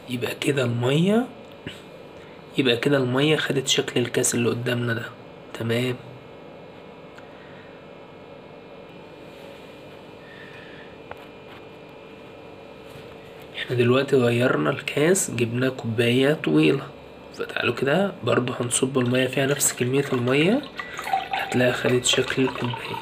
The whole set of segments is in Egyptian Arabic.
يبقى كده المية يبقى كده المية خدت شكل الكاس اللي قدامنا ده تمام احنا دلوقتي غيرنا الكاس جبنا كوباية طويلة فتعالوا كده برضو هنصب المية فيها نفس كمية المية هتلاقيها خدت شكل الكوباية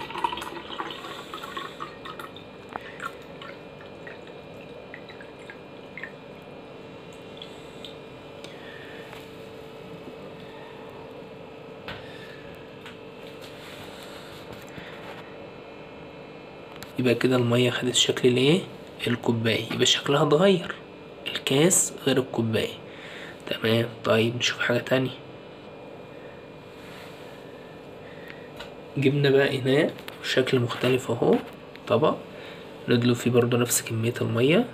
يبقى كده المية خدت شكل الايه الكوباية يبقى شكلها اتغير الكاس غير الكوباية تمام طيب نشوف حاجة تانية جبنا بقى إناء شكل مختلف اهو طبق ندلو فيه برضو نفس كمية المية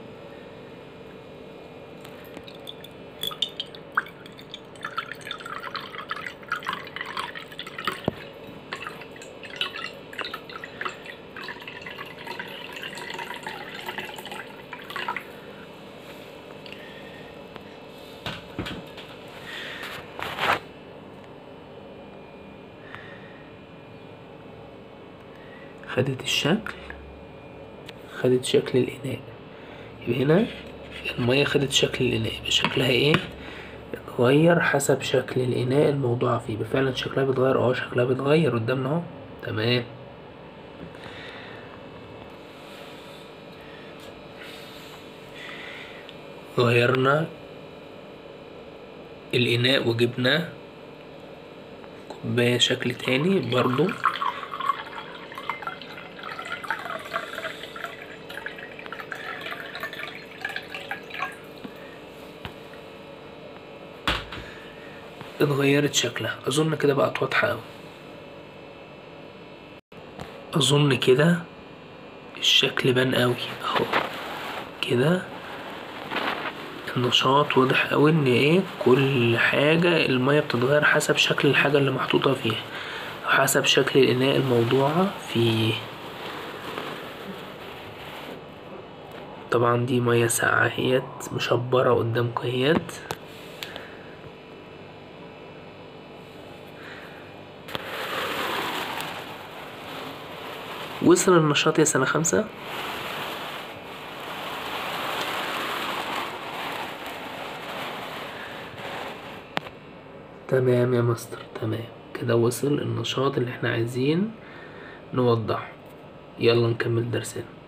خدت الشكل خدت شكل الإناء يبقى هنا المية خدت شكل الإناء يبقى شكلها ايه اتغير حسب شكل الإناء الموضوع فيه يبقى فعلا شكلها بيتغير اه شكلها بيتغير قدامنا اهو تمام غيرنا الإناء وجبنا كوباية شكل تاني برضو اتغيرت شكلها اظن كده بقت واضحة اوي اظن كده الشكل بان اوي اهو كده النشاط واضح اوي ان ايه كل حاجة المية بتتغير حسب شكل الحاجة اللي محطوطة فيها او حسب شكل الاناء الموضوعة فيه طبعا دي مية ساقعة اهيت مشبرة قدامكم اهيت وصل النشاط يا سنة خمسة تمام يا مستر تمام كده وصل النشاط اللي احنا عايزين نوضحه يلا نكمل درسنا